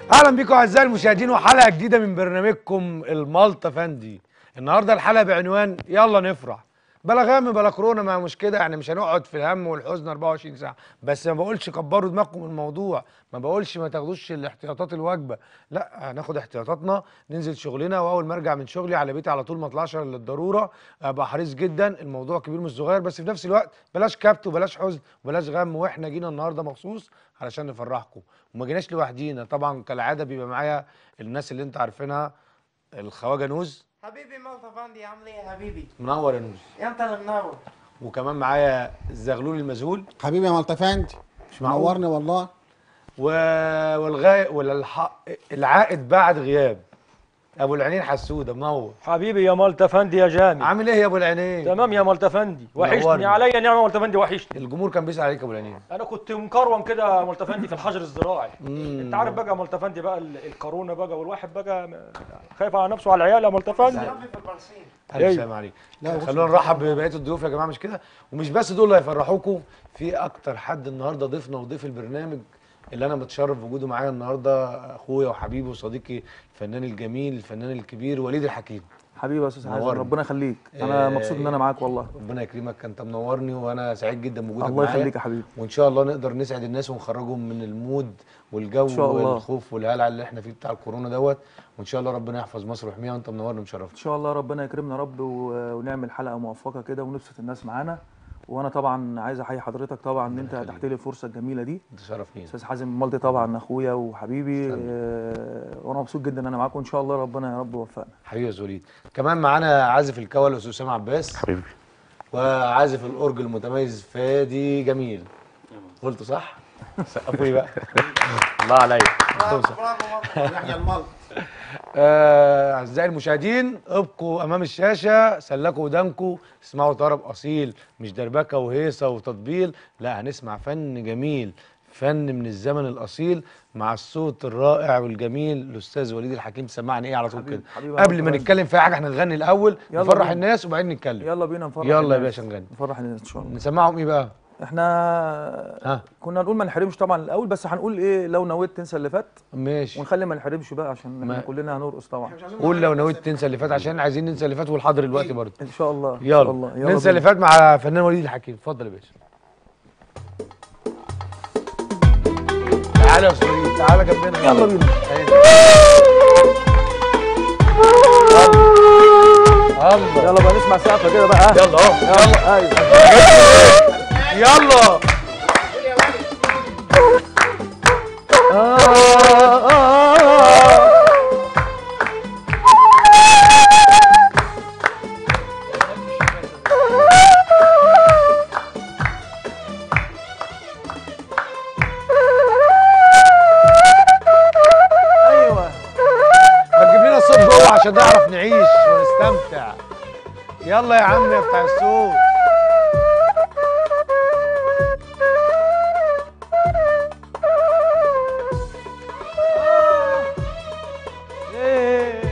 اهلا بيكم اعزائي المشاهدين وحلقه جديده من برنامجكم المالطا فندي النهارده الحلقه بعنوان يلا نفرح بلا غم بلا كورونا ما مش كده يعني مش هنقعد في الهم والحزن 24 ساعه بس ما بقولش كبروا دماغكم من الموضوع ما بقولش ما تاخدوش الاحتياطات الواجبه لا هناخد احتياطاتنا ننزل شغلنا واول ما ارجع من شغلي على بيتي على طول ما اطلعش الا للضروره ابقى حريص جدا الموضوع كبير مش صغير بس في نفس الوقت بلاش كبت وبلاش حزن وبلاش غم واحنا جينا النهارده مخصوص علشان نفرحكم وما جيناش لوحدينا طبعا كالعاده بيبقى معايا الناس اللي انت عارفينها الخواجه نوز حبيبي مالطا فاندي عامل ايه يا حبيبي؟ منور يا نوز انت اللي منور وكمان معايا الزغلول المذهول حبيبي يا ملطفندي مش معقول. نورني والله و... والغاء والح... العائد بعد غياب ابو العينين حسوده منور حبيبي يا مالتا فندي يا جامي عامل ايه يا ابو العينين تمام يا مالتا فندي منورني. وحشني عليا نعمه مالتا فندي وحشني الجمهور كان بيسال عليك يا ابو العينين انا كنت مكروم كده يا مالتا فندي في الحجر الزراعي مم. انت عارف بقى يا مالتا فندي بقى ال- الكورونا بقى والواحد بقى م- خايف على نفسه وعلى العيال يا مالتا فندي حبيبي في البرسيم الف أيوة. سلام عليك لا، خلونا نرحب ببقيه الضيوف يا جماعه مش كده ومش بس دول اللي هيفرحوكم في اكتر حد النهارده ضيفنا وضيف البرنامج اللي انا متشرف بوجوده معايا النهارده اخويا وحبيبي وصديقي الفنان الجميل الفنان الكبير وليد الحكيم حبيبي يا استاذ حازم نورني. ربنا يخليك انا آه، مبسوط ان انا معاك والله ربنا يكرمك انت منورني وانا سعيد جدا بوجودك الله معايا يخليك يا حبيبي وان شاء الله نقدر نسعد الناس ونخرجهم من المود والجو إن شاء الله. والخوف والهلع اللي احنا فيه بتاع الكورونا دوت وان شاء الله ربنا يحفظ مصر ويحميها وانت منورني ان ومشرفني شاء الله ربنا يكرمنا يا رب و- ونعمل حلقه موفقه كده ونبسط الناس معانا وانا طبعا عايز احيي حضرتك طبعا ان انت يخليك. اتحت لي الفرصه الجميله دي انت شرفني استاذ حازم مالتي طبعا اخويا وحبيبي تسلم. آه، وانا مبسوط جدا ان انا معاك وان شاء الله ربنا يا رب يوفقنا حبيبي يا زوليد كمان معانا عازف الكول الاستاذ اسامه عباس حبيبي وعازف الاورج المتميز فادي جميل قلت صح سقفوا لي بقى الله عليا برافو برافو مالطا يحيى الملط آه، اعزائي المشاهدين ابقوا امام الشاشه سلكوا ودانكم اسمعوا طرب اصيل مش دربكه وهيصه وتطبيل لا هنسمع فن جميل فن من الزمن الاصيل مع الصوت الرائع والجميل الاستاذ وليد الحكيم سمعني ايه على طول حبيبي- كده حبيبي يا قبل ما مالطا. نتكلم في أي حاجه احنا نغني الاول يلا نفرح بينا. الناس وبعدين نتكلم يلا بينا نفرح يلا يا الناس. باشا نغني نفرح الناس ان شاء الله نسمعهم ايه بقى احنا ها كنا نقول ما نحرمش طبعا الاول بس هنقول ايه لو نويت تنسى اللي فات ماشي ونخلي ما نحرمش بقى عشان ما- احنا كلنا هنرقص طبعا قول لو نويت تنسى اللي فات عشان عايزين ننسى اللي فات والحاضر دلوقتي برضه ان شاء الله إن شاء يلا الله. ننسى اللي بينا. فات مع فنان وليد الحكيم اتفضل يا باشا تعالى يا استاذ وليد، تعالى جنبنا يلا بينا الله يلا بقى نسمع سقفه كده بقى ها؟ يلا اهو يلا ايوه يلا آه، آه. ايوه ما تجيب لنا الصوت جوه عشان نعرف نعيش ونستمتع يلا يا عم يا بتاع الصوت إيه.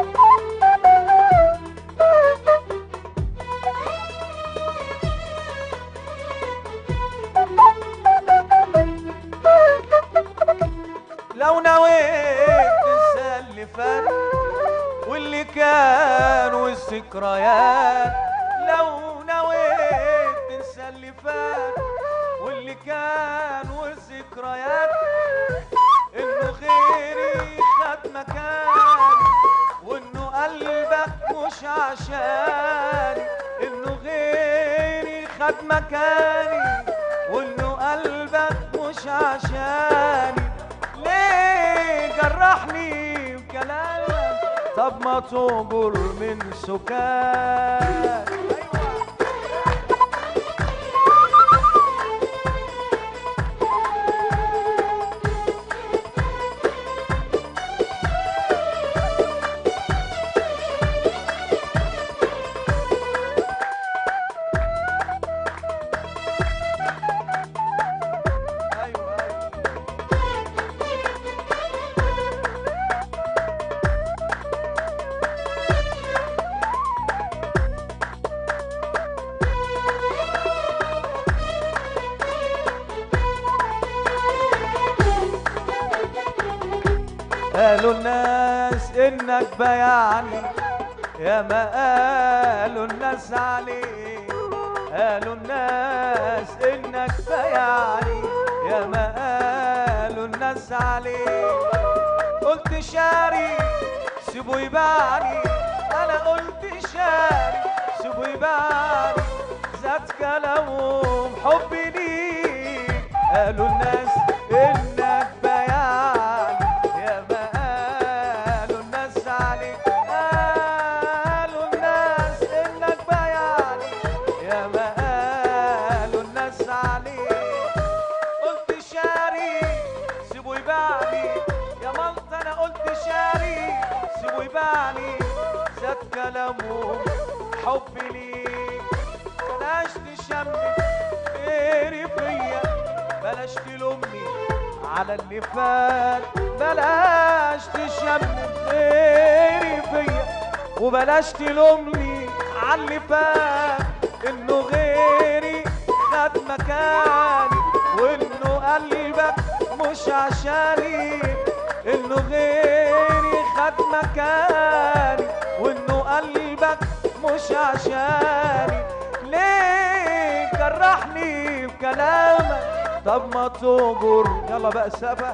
لو نويت تنسى اللي فات واللي كان والذكريات لو نويت تنسى اللي فات واللي كان والذكريات انه غيري خد مكان وانه قلبك مش عشاني انه غيري خد مكاني وانه قلبك مش عشاني ليه جرحني بكلامك طب ما تهجر من سكان ايوه ايوه قالوا الناس انك بيعني يا ما قالوا الناس عليك قالوا الناس انك بيعني يا ما قالوا الناس عليك قلت شاري سيبوا يبعني انا قلت شاري سيبوا يبعني زاد كلامهم حبي ليك قالوا الناس انك بيعني يا ما قالوا الناس عليك قالوا الناس انك بيعني يا ما قالوا الناس عليك قلت شاري سيبوا يبعني يا مالطا انا قلت شاري سيبوا يبعني زاد كلامهم حبي ليك بلاش تشمت غيري فيا بلاش تلومني على اللي فات بلاش تشمت غيري فيا وبلاش تلومني على اللي فات انه غيري خد مكاني وانه قلبك مش عشاني انه غيري خد مكاني وانه قلبك مش عشاني ليه جرحني بكلامك طب ما تجر يلا بقى سبق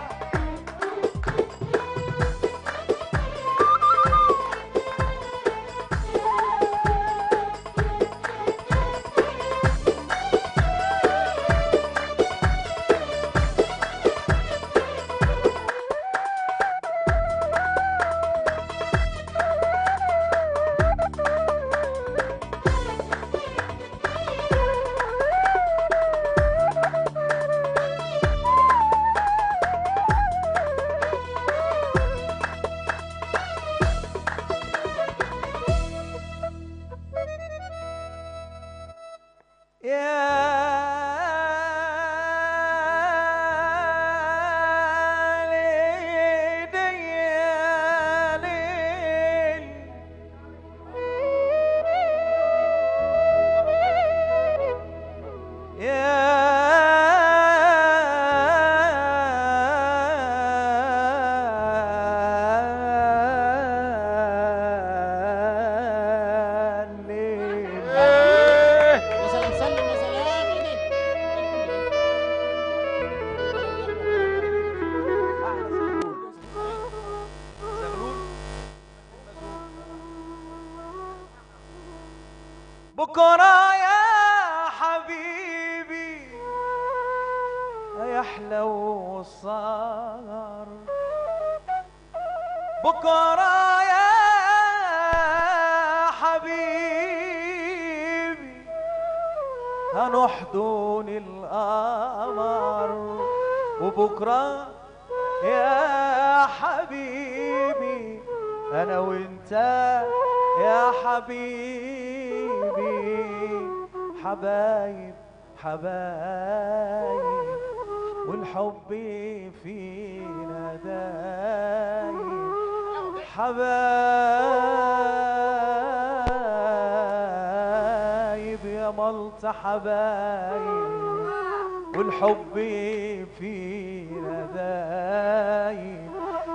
يا ليل يا ليل يا ليل يا سلام سلم يا سلام ايه بكرة يا حبيبي هيحلى وصار بكرة يا حبيبي هنحضن القمر وبكرة يا حبيبي انا وانت يا حبيبي حبايب حبايب والحب فينا دايم حبايب يا ملط حبايب والحب فينا دايم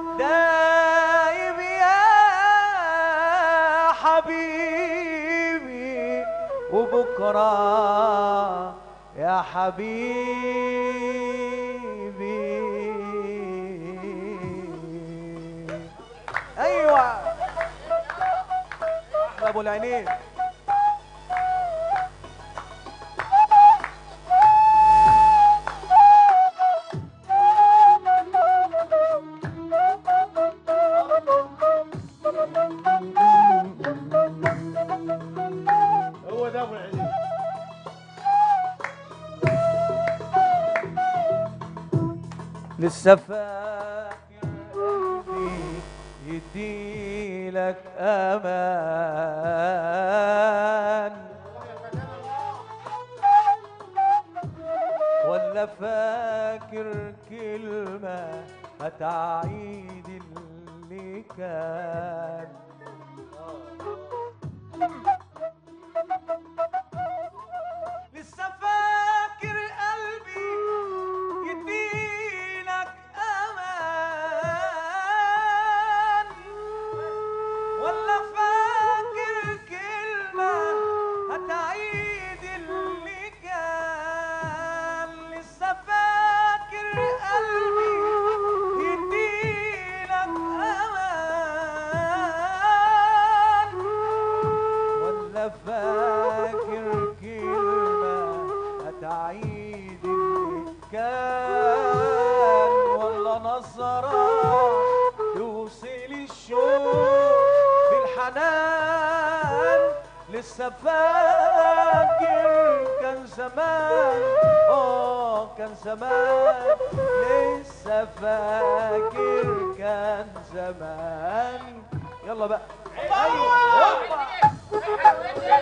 دايم يا حبيبي وبكرة يا حبيبي ايوه احلى ابو العينين هو ده ابو العليم لسه فاكر قلبي يديلك امان ولا فاكر كلمة هتعيد اللي كان لسه فاكر قلبي يديلك امان نظرات يوصل الشوق بالحنان لسه فاكر كان زمان اه كان زمان لسه فاكر كان زمان يلا بقى ايوه هوبا.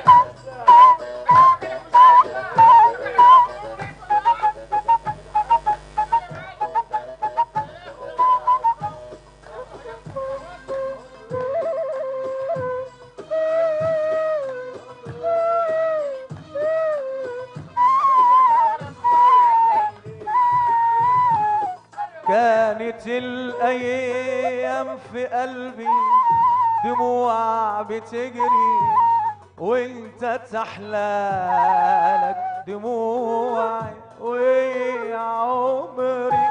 كانت الأيام في قلبي دموع بتجري وانت تحلالك دموعي ويا عمري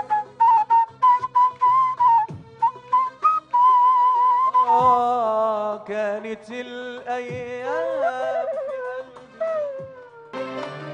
آه كانت الأيام في قلبي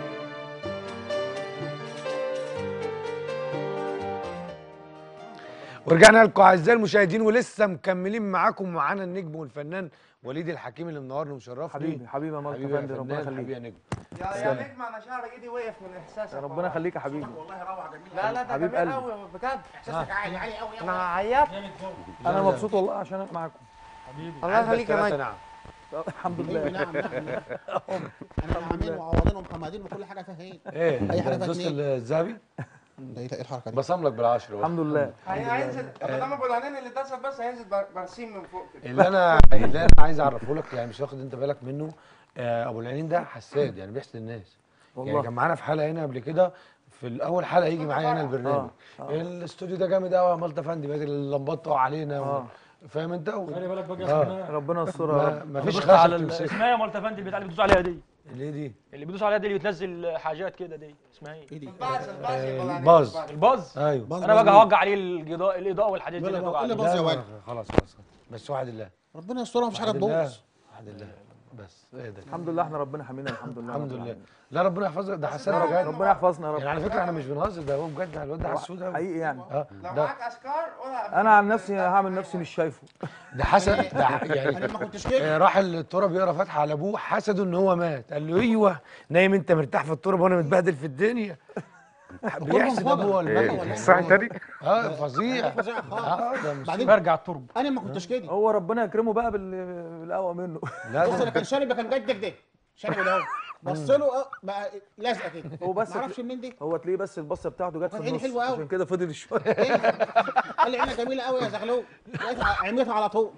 ورجعنا لكم اعزائي المشاهدين ولسه مكملين معاكم ومعانا النجم والفنان وليد الحكيم اللي منورنا ومشرفني حبيبي حبيبي يا مالك حبيبي يا فندم ربنا فنان حبيبي يا يخليك نجم يا يا نجم انا شعري ايدي وقف من احساسك ربنا والله. يخليك يا حبيبي لا لا ده حبيب جميل قلبي. قوي بجد احساسك عالي عالي قوي انا عيطت انا مبسوط والله عشان أنا معاكم الله يخليك يا ثلاثة نجم نعم الحمد حبيبي لله نعم نعم نعم احنا نعمين وعوضين ومحمدين وكل حاجه فيها ايه ايه أي حاجة الدوس فاتني. الذهبي ده ايه الحركه دي بصم لك بالعشرة الحمد لله هي- هينزل قدام ابو العينين اللي اتصل بس هينزل بر- برسيم من فوق كده اللي انا اللي انا عايز اعرفه لك يعني مش واخد انت بالك منه آه ابو العينين ده حساد يعني بيحسد الناس يعني والله كان معانا في حلقه هنا قبل كده في الاول حلقه يجي معايا هنا البرنامج آه، الاستوديو ده جامد قوي يا مالطا فندي بقت اللمبات تقع علينا و... آه. فاهم انت و... خلي بالك بقى آه. اسمها ربنا يسترها يا ما, رب ما فيش بص خشب على ال- تمسكه اسمها ايه يا مالتا فندي البتاع اللي بيدوس عليها دي ليه دي اللي بيدوس عليها دي اللي بتنزل حاجات كده دي اسمها ايه ايه دي الباز الباز يا أبو العينين، الباز. الباز ايوه باظ انا باظ بقى مين؟ هوجع عليه الاضاءه الاضاءه والحاجات دي ولا اللي بقى- توجع ولا عليه. باظ يا لا، ولد خلاص خلاص بس وحد الله ربنا يسترها مفيش حاجه وحد الله تبوظ وحد الله بس ايه ده الحمد لله احنا ربنا حمينا الحمد لله الحمد رب لله العالمين. لا ربنا يحفظك ده حسن ده بجد ربنا يحفظنا يا رب يعني على فكره احنا مش بنهزر ده هو بجد الواد ده حسود قوي حقيقي يعني اه لو ده معاك اسكار ولا انا عن نفسي هعمل نفسي مش شايفه ده حسد ده انا يعني ما كنتش كده آه، راح التراب يقرا فاتحه على ابوه حسده ان هو مات قال له ايوه نايم انت مرتاح في التراب وانا متبهدل في الدنيا بيحسد ابوه ولا صح تاني اه فظيع فظيع خالص اه ده مش بعدين برجع الترب انا ما كنتش كده هو ربنا يكرمه بقى بال- بالاقوى منه لا بص ده انا كان شارب كان جدك ده شارب ده اهو بص له اه، بقى لازقه كده هو بس ما اعرفش منين دي هو تلاقيه بس البصه بتاعته جت في وكان عيني النص حلوة أوي. عشان كده فضل شويه ايه قال لي عينك جميله قوي يا زغلول لقيت عميتها على طول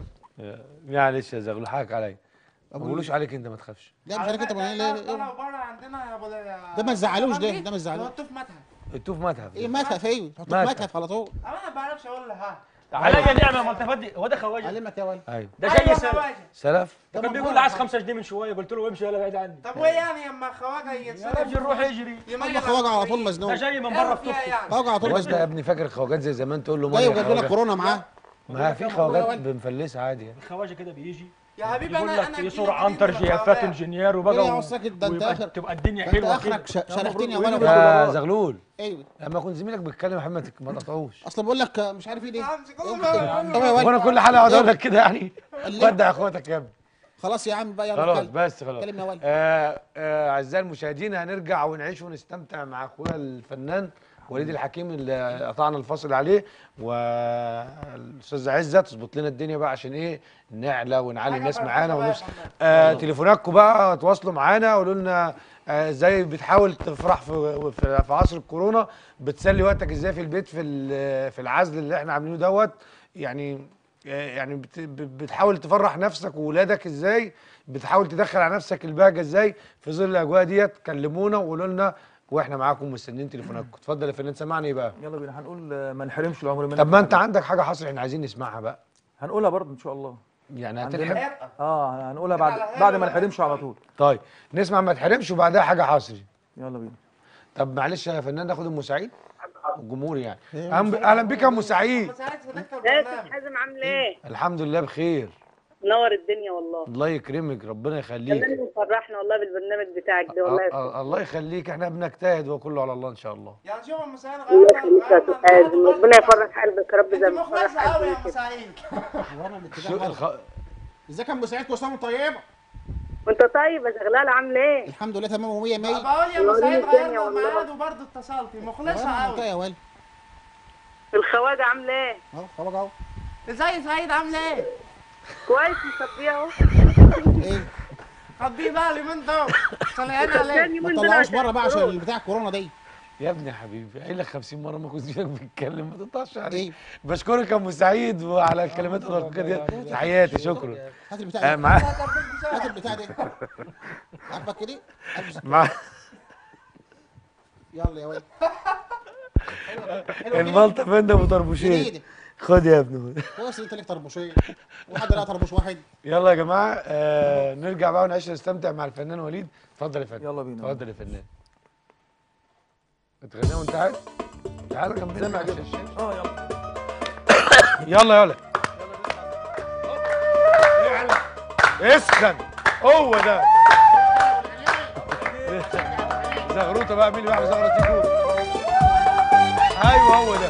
معلش يا زغلول حقك عليا ما بقولوش عليك انت ما تخافش لا مش عارف انت بقى ليه ده ليه- لو بره عندنا يا ابو يا- ده ما تزعلوش ده، يا ده ما تزعلوش. حطوه في متحف التوف متحف ايه متحف ايه حط متحف. متحف على طول انا ما بعرفش اقول له ها عليا نعمه يا مالتا فندي هو ده خواجه علمك يا ولد ايوه ده أيوة جاي يا سلف خواجة. سلف ده كان موضوع بيقول لي عايز 5 جنيه من شويه قلت له امشي يلا بعيد عني طب وايه يعني اما خواجه يا يتصرف راجل روح اجري هم خواجه على طول ده مزنوق جاي من بره بره في توك يعني خواجه على طول الواد ده يا مزنوق ابني فاكر الخواجات زي زمان تقول له مال ايوه يا جاب لنا خواجة. كورونا معاه ما في خواجات بنفلسها عادي يعني الخواجه كده بيجي يا حبيبي يقول انا لك انا يسور جديد عنتر من جيافات الخواجات. انجينير ايه وبقى يا ساكت ده انت ويبقى اخر تبقى الدنيا ده انت حلوه اخرك كده ش- شرحتني يا ويجي ولد يا زغلول ايوه لما يكون زميلك بيتكلم يا محمد ما تقطعوش اصل بقول لك مش عارف ايه دي امسك طب الله يا وانا ولد كل حلقه اقعد اقول لك كده يعني اللي- ودع اخواتك يا ابني خلاص يا عم بقى يلا خلاص اتكلم. بس خلاص اتكلم يا ولد آه آه اعزائي المشاهدين هنرجع ونعيش ونستمتع مع اخويا الفنان وليد الحكيم اللي قطعنا الفاصل عليه والاستاذ عزه تظبط لنا الدنيا بقى عشان ايه نعلى ونعلي الناس معانا ونفس آه تليفوناتكم بقى تواصلوا معانا قولوا لنا آه، ازاي بتحاول تفرح في في في عصر الكورونا بتسلي وقتك ازاي في البيت في ال- في العزل اللي احنا عاملينه دوت يعني آه، يعني بت- ب- بتحاول تفرح نفسك وولادك ازاي بتحاول تدخل على نفسك البهجه ازاي في ظل الاجواء ديت كلمونا وقولوا لنا واحنا معاكم مستنيين تليفوناتكم اتفضل يا فنان سمعني ايه بقى يلا بينا هنقول آه، ما نحرمش العمر منك طب ما انت عندك حاجه حصري احنا عايزين نسمعها بقى هنقولها برضه ان شاء الله يعني عندنا- هتلحق اه هنقولها على بعد هنا بعد ما ولا نحرمش على طول طيب نسمع ما تحرمش وبعدها حاجه حصري يلا بينا طب معلش يا فنان ناخد ام سعيد الجمهور يعني أهلا- اهلا بك يا ام سعيد بس عايز صديقة ازيك البرنامج يا حازم عامل ايه؟ الحمد لله بخير منور الدنيا والله الله يكرمك ربنا يخليك كمان مفرحنا والله بالبرنامج بتاعك ده والله ال- ال- الله يخليك احنا بنجتهد وكله على الله ان شاء الله يعني شوف ام سعيد الله غيرنا يخليك يا استاذ حازم ربنا يفرح قلبك يا رب زي انت ما مخلصه فرح قوي يا قلبي ام كده سعيد ورا الاتجاه شو غلط. الخ... ازيك يا ام سعيد كل سنه وانت طيبه وانت طيب يا شغلال عامل ايه؟ الحمد لله تمام و100 100 بقول يا ام والله سعيد الدنيا غيرنا والله. الميعاد وبرضه اتصلتي مخلصه قوي يا ولد الخواجه عامله ايه؟ اهو خلاص اهو ازاي سعيد عامله ايه؟ كويس مصبيه اهو ايه خديه بقى اليومين دول صليان عليه تاني ما من تطلعوش دول بره بقى عشان عشان بتاع الكورونا دي يا ابني يا حبيبي قايل لك 50 مره ما كنتش فيك بتتكلم ما تقطعش عليك ايه بشكرك يا ام سعيد وعلى الكلمات الرقيقه دي تحياتي شكرا هات آه، البتاع ده مع هات البتاع ده عاجبك كده البس. مع يلا يا ولد الملطه فندم وطربوشين جديدة. خد يا ابني كويس إن انت ليك طربوشين وحد لقى طربوش واحد يلا يا جماعه آه نرجع بقى ونعيش نستمتع مع الفنان وليد اتفضل يا فندم يلا بينا. اتفضل يا فنان بتغنيها وانت قاعد تعالى جنبنا سامع كده اه يلا يلا يلا اسخن هو ده زغروطه بقى مين اللي بيعمل زغرتيكو ايوه هو ده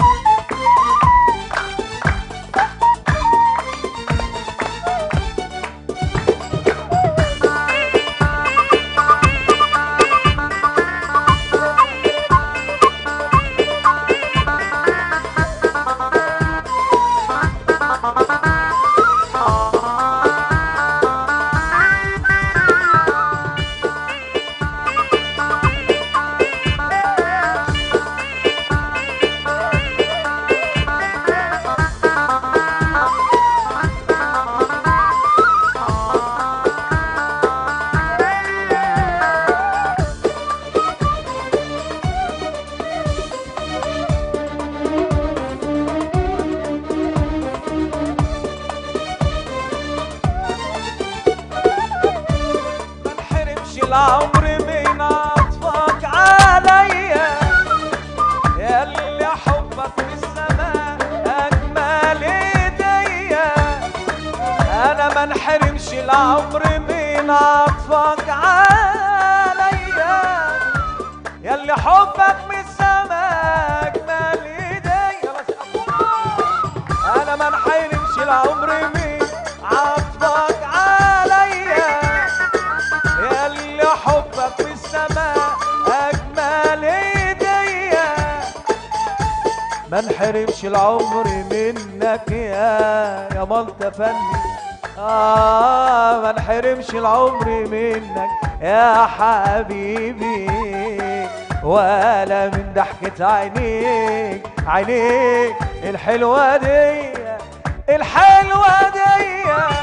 ما انحرمش العمر من عطفك عليا يا اللي حبك في السماء اجمل ايديا انا ما انحرمش العمر من عطفك عليا يا اللي حبك من السماء اجمل ايديا بس أقول انا ما انحرمش العمر من عطفك عليا يا اللي حبك في السماء اجمل ايديا ما انحرمش العمر منك يا يا مالطا فني اه ما انحرمش العمر منك يا حبيبي ولا من ضحكة عينيك عينيك الحلوة دي الحلوة دي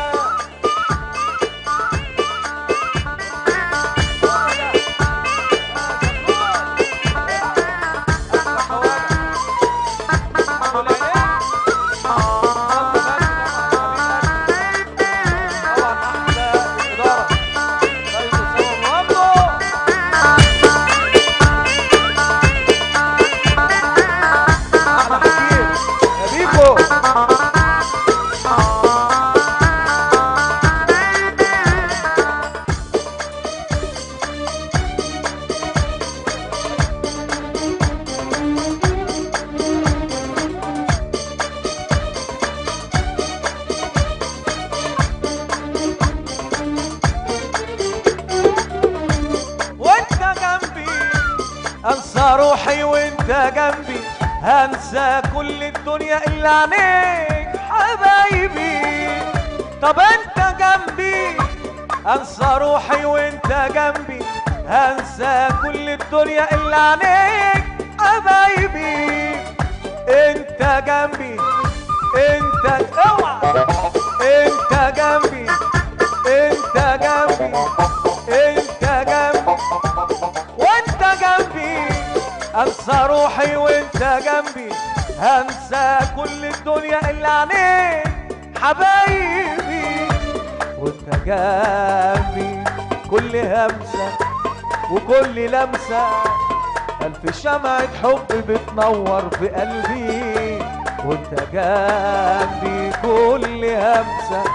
وانت جنبي انسى روحي وانت جنبي هنسى كل الدنيا الا عينيك حبايبي طب انت جنبي انسى روحي وانت جنبي هنسى كل الدنيا الا عينيك حبايبي انت جنبي انت اوعى انت جنبي انت جنبي انت جنبي وانت جنبي انسى روحي وانت جنبي هنسى كل الدنيا الا عينيك حبايبي وانت جنبي كل همسة وكل لمسة ألف شمعة حب بتنور في قلبي وانت جنبي كل همسة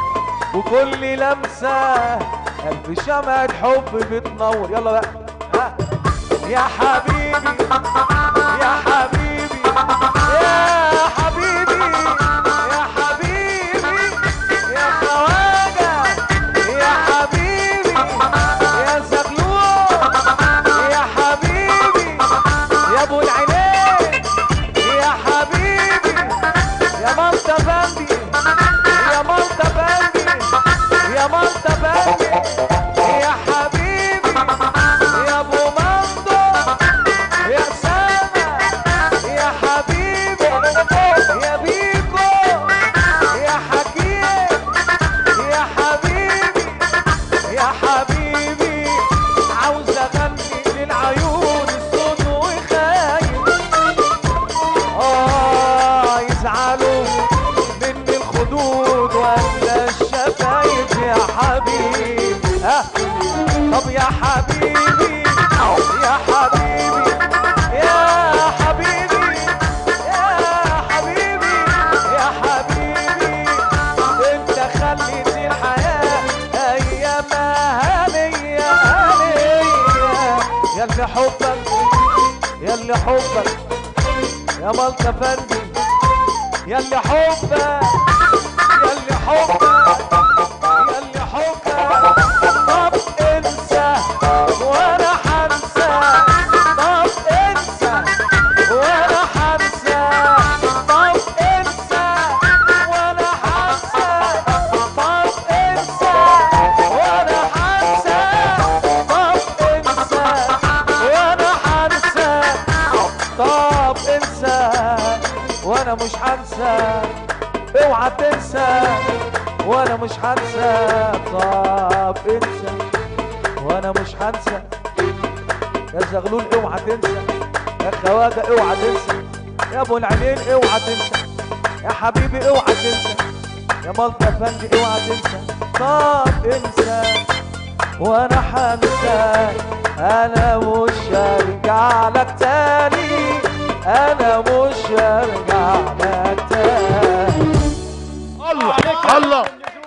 وكل لمسة قلب شمعة حب بتنور يلا بقى ها. يا حبيبي يا حبيبي يا حبيبي يا حبيبي يا خواجة يا حبيبي يا زغلول يا حبيبي يا ابو العينين يا حبيبي يا مالطا بندي يا مالطا بندي يا مالطا بندي يا حبيبي يا ابو مندو يا سما يا حبيبي يا بيكو يا حكيم يا حبيبي يا حبيبي عاوز اغني للعيون الصوت وخايف اه يزعلوا مني الخدود ولا الشفايف يا حبيبي ها طب يا حبيبي يا حبيبي يا حبيبي يا حبيبي يا حبيبي انت خليت الحياة ايامها هنية هنية ياللي حبك ياللي حبك يا مالطا فندي ياللي حبك ياللي حبك ياللي حبك طب انسى وانا حنسى طب انسى وانا حنسى طب انسى وانا حنسى طب انسى وانا حنسى طب انسى وانا حنسى طب انسى وانا مش هنسى اوعى تنسى وانا مش هنسى طب انسى وانا مش هنسى يا زغلول اوعى تنسى يا خواجه اوعى تنسى يا ابو العينين اوعى تنسى يا حبيبي اوعى تنسى يا مالطا فندي اوعى تنسى طب انسى وانا حنسى انا مش هرجع لك تاني انا مش هرجع لك تاني الله الله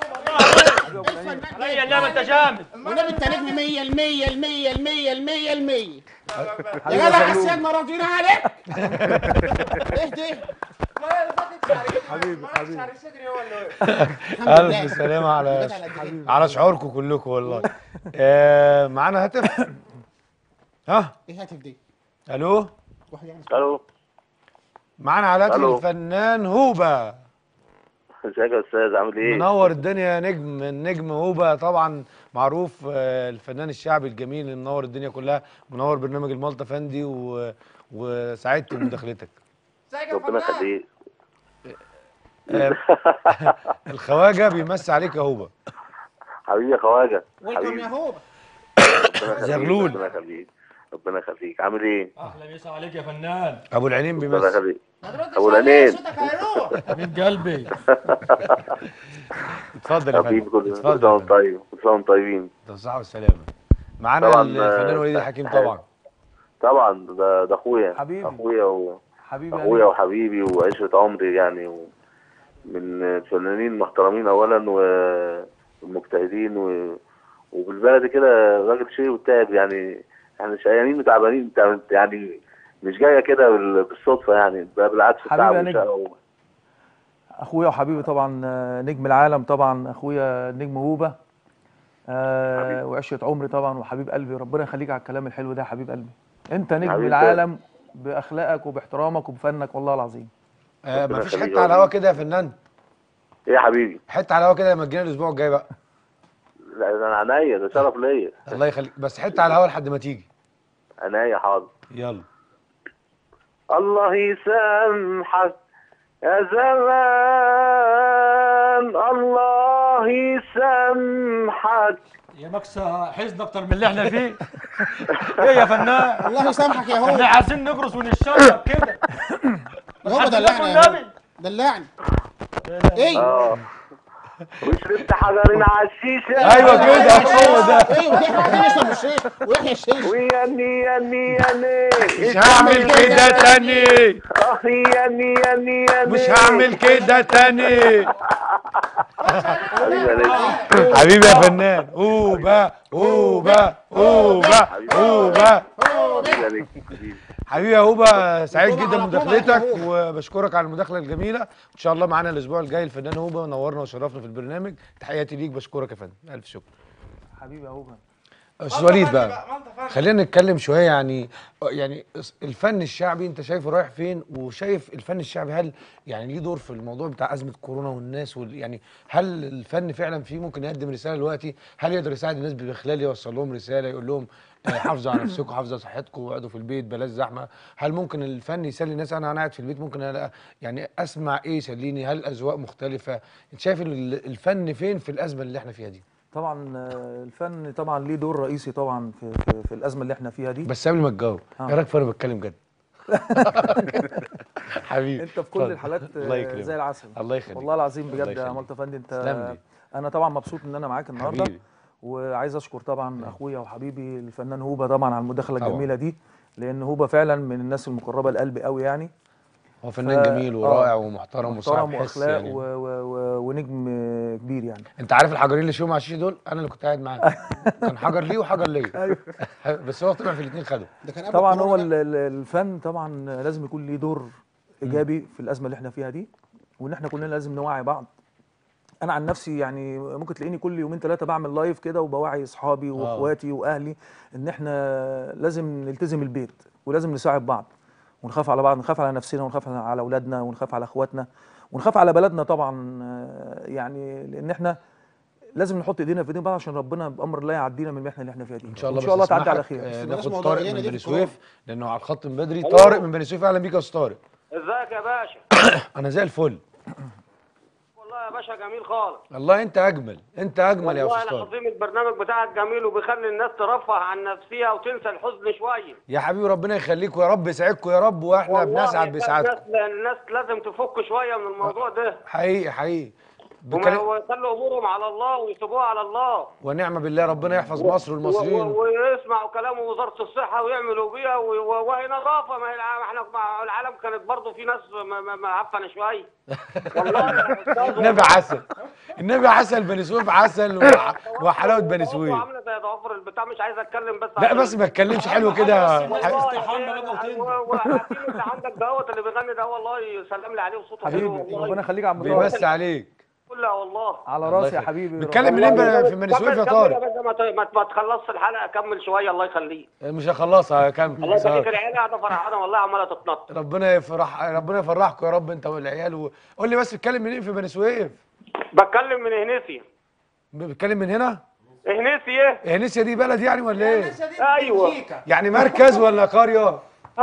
عليا اللعبه انت جامد ونبي انت نجم 100 المية المية المية المية المية يا جدع حسين ما راضيين عليك اهدي حبيبي حبيبي شعر صدري هو اللي وقف الحمد لله الف سلامه على جت على قد كده. على شعوركم كلكم والله آه معانا هاتف ها ايه هاتف دي الو واحد يعني الو معانا على الهاتف ألو. الفنان هوبا ازيك يا استاذ عامل ايه؟ منور الدنيا يا نجم النجم هوبا طبعا معروف آه، الفنان الشعبي الجميل اللي منور الدنيا كلها منور برنامج المالطا فندي و... وسعدت بمداخلتك ازيك يا ربنا فنان يخليك آه، الخواجه بيمسي عليك يا هوبا حبيبي يا خواجه ويلكم حبيبي يا هوبا ربنا يخليك، زغلول. ربنا يخليك ربنا يخليك عامل ايه؟ اهلا مسا عليك يا فنان ابو العينين ربنا بيمسي يخليك ما تردش أبو عليا، العنين. صوتك هيروح حبيب قلبي اتفضل يا حبيبي فندم كل كل اتفضل سنه يا وانتم فندم طيب كل سنه وانتم طيبين بالصحة والسلامة معانا طبعاً، الفنان آه، وليد الحكيم طبعا طبعا ده ده اخويا حبيبي. اخويا و... حبيبي اخويا وحبيبي وعشره عمري يعني و... من الفنانين المحترمين اولا و- والمجتهدين و... وبالبلد كده راجل شيء وتعب يعني احنا شقيانين وتعبانين تع- يعني مش جايه كده بال- بالصدفه يعني ده بالعكس حبيبي تعب يا نجم. وشقى و... اخويا وحبيبي طبعا آه، نجم العالم طبعا اخويا نجم هوبا آه حبيبي. وعشره عمري طبعا وحبيب قلبي ربنا يخليك على الكلام الحلو ده يا حبيب قلبي انت نجم حبيبي. العالم باخلاقك وباحترامك وبفنك والله العظيم آه ربنا مفيش يخليك حتة يا على الهوا رب. كده يا فنان ايه يا حبيبي حتة على الهوا كده لما تجينا الأسبوع الجاي بقى لا ده انا عينيا ده شرف ليا الله يخليك بس حتة على الهوا لحد ما تيجي عينيا حاضر يلا الله يسامحك يا زمان الله يسامحك يا مكسى حزن اكتر من اللي احنا فيه ايه يا فنان الله يسامحك يا احنا هوبا عايزين نجرس ونشرب كده يا هوبا حد دلعني لكم يا هوبا النبي دلعني ايه اه وشربت حجرين على الشيشه ايوه كده هو ده ايه ودي حاجه لسه مش شيخ ويحيى الشيخ وياني ياني ياني مش هعمل كده تاني اه ياني ياني ياني مش هعمل كده تاني حبيبي يا نجم. حبيبي يا فنان اوبا اوبا اوبا اوبا حبيبي يا نجم. حبيبي. حبيبي يا هوبا سعيد جدا بمداخلتك وبشكرك على المداخله الجميله ان شاء الله معانا الاسبوع الجاي الفنان هوبا نورنا وشرفنا في البرنامج تحياتي ليك بشكرك يا فندم الف شكر حبيبي يا هوبا استاذ وليد بقى خلينا نتكلم شويه يعني يعني الفن الشعبي انت شايفه رايح فين وشايف الفن الشعبي هل يعني ليه دور في الموضوع بتاع ازمه كورونا والناس وال يعني هل الفن فعلا فيه ممكن يقدم رساله دلوقتي هل يقدر يساعد الناس بخلال يوصل لهم رساله يقول لهم آه، حافظوا على نفسكم حافظوا على صحتكم واقعدوا في البيت بلاش زحمه هل ممكن الفن يسلي الناس انا انا قاعد في البيت ممكن ألاقي يعني اسمع ايه يسليني هل اذواق مختلفه انت شايف ال- الفن فين في الازمه اللي احنا فيها دي طبعا آه، الفن طبعا ليه دور رئيسي طبعا في, في, في الازمه اللي احنا فيها دي بس قبل ما تجاوب آه. ايه رايك فانا بتكلم جد حبيبي انت في كل اتفضل. الحالات الله آه، يكرمك. زي العسل الله يخليك والله العظيم الله بجد يا يخليك. مالطا فندي انت تسلم لي. انا طبعا مبسوط ان انا معاك النهارده حبيبي. وعايز اشكر طبعا اخويا وحبيبي الفنان هوبا طبعا على المداخله طبعا. الجميله دي لان هوبا فعلا من الناس المقربه لقلبي قوي يعني هو فنان ف- جميل آه. ورائع ومحترم وصاحب محترم حس واخلاق يعني و... و... و... ونجم كبير يعني انت عارف الحجرين اللي شيهم على الشيشه دول انا اللي كنت قاعد معاه كان حجر ليه وحجر ليا بس هو طلع في الاثنين خده ده كان قبل طبعا هو الكورونا. ال- ال- الفن طبعا لازم يكون ليه دور ايجابي في الازمه اللي احنا فيها دي وان احنا كلنا لازم نوعي بعض انا عن نفسي يعني ممكن تلاقيني كل يومين ثلاثه بعمل لايف كده وبوعي اصحابي واخواتي واهلي ان احنا لازم نلتزم البيت ولازم نساعد بعض ونخاف على بعض نخاف على نفسنا ونخاف على اولادنا ونخاف على اخواتنا ونخاف على بلدنا طبعا آه، يعني لان احنا لازم نحط ايدينا في ايدين بعض عشان ربنا بامر الله يعدينا من المحنه اللي احنا فيها دي ان شاء الله ان شاء الله بس تعدي على أسمحك، خير آه، بلاش ناخد موضوع طارق العيلة من دي بني في الكورونا. سويف لانه على الخط من بدري طارق من بني سويف اهلا بيك يا استاذ طارق ازيك يا باشا انا زي الفل والله يا باشا جميل خالص الله انت اجمل انت اجمل يا والله استاذ طارق العظيم البرنامج بتاعك جميل وبيخلي الناس ترفه عن نفسها وتنسى الحزن شويه يا حبيبي ربنا يخليكم يا رب يسعدكم يا رب واحنا والله بنسعد بسعادتكم الناس الناس لازم تفك شويه من الموضوع ده حقيقي حقيقي وما- بكلم... ويخلوا امورهم على الله ويسيبوها على الله ونعم بالله ربنا يحفظ مصر و- والمصريين و- ويسمعوا كلام وزاره الصحه ويعملوا بيها و- و- وهي نظافه ما هي الع- احنا مع العالم كانت برضه في ناس م- م- معفنه شويه والله يا أستاذ النبي عسل النبي عسل بني سويف عسل وح... وحلاوه بني سويف عامله زي ضوافر البتاع مش عايز اتكلم بس لا عشان- بس ما تكلمش حلو كده والله ح- استحمى بقى وتنزل. و- وحكيم اللي عندك دوت اللي بيغني ده والله يسلم لي عليه وصوته حلو حبيبي والله ربنا يخليك يا عم طارق بيمسي عليك كلها والله على الله راسي يا يخليك. حبيبي بتكلم ربنا- منين في بني سويف يا كمل- كمل طارق باشا ما ت- ما ت- ما تخلصش الحلقه كمل شويه الله يخليك مش هخلصها الله كمل يخليك العيال قاعده فرحانه والله عماله تتنطط ربنا يفرح ربنا يفرحكم يا رب انت والعيال و... قول لي بس بتتكلم منين في بني سويف بتكلم من هنيسيا بتتكلم من هنا هنيسيا هنيسيا دي بلد يعني ولا ايه ايوه يعني مركز ولا قريه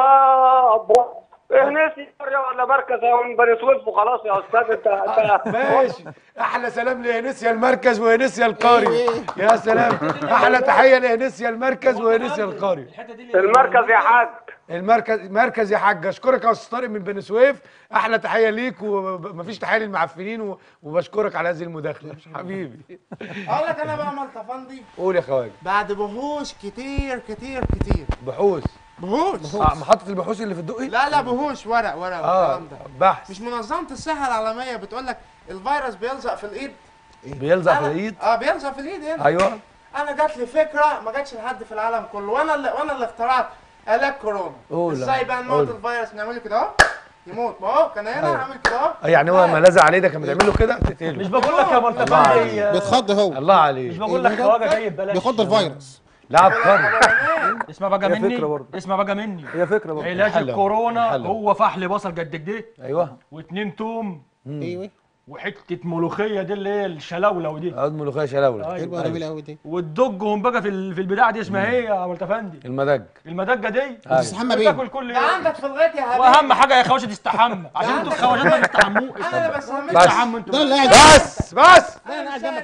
اه برا- هنيسيا قريه ولا مركز يا من بني سويف وخلاص يا استاذ انت انت ماشي احلى سلام لهنسيا المركز وهنسيا القريه يا سلام احلى تحيه لهنسيا المركز وهنسيا القريه الحته دي اللي المركز يا حاج المركز مركز يا حاج اشكرك يا استاذ طارق من بني سويف احلى تحيه ليك ومفيش تحيه للمعفنين و- وبشكرك على هذه المداخله حبيبي اقول لك انا بقى ملطفندي قول يا خواجه بعد بهوش كتير كتير كتير بحوث بهوش آه محطه البحوث اللي في الدقي لا لا بهوش ورق ورق اه والكلام ده بحث مش منظمة الصحة العالمية بتقول لك الفيروس بيلزق في الايد بيلزق في أنا- الايد اه بيلزق في الايد هنا ايوه انا جات لي فكرة ما جاتش لحد في العالم كله وانا اللي وانا اللي اخترعت علاج كورونا قول. ازاي بقى نموت قول. الفيروس نعمله كده اهو يموت ما هو كان هنا أيوة. عامل كده اهو آه، يعني هو لما لزق عليه ده كان بتعمل له كده تقتله مش بقول لك يا الله مالطا عليك. فندي بيتخض هو الله عليه مش بقول لك خواجه جاي ببلاش بيخض الفيروس لا عبقري اسمع بقى هي مني فكرة برضه. اسمع بقى مني هي فكره برضه علاج حلو. الكورونا حلو. هو فحل بصل قد كده ايوه واتنين توم ايوه وحته ملوخيه دي اللي هي الشلاوله دي عود ملوخيه شلاوله ايه بقى جميل قوي دي وتدجهم بقى في ال- في البتاع دي اسمها ايه يا مالطا فندي المدج المدجه دي بتستحمى بيه بتاكل كل ده يوم عندك في الغيط يا حبيبي واهم حاجه يا خوشه تستحمى عشان انتوا الخواجات ما تستحموش انا اللي بسميه بس. استحموا انتوا ده اللي قاعد بس بس لا انا قاعد جنبك يا ولد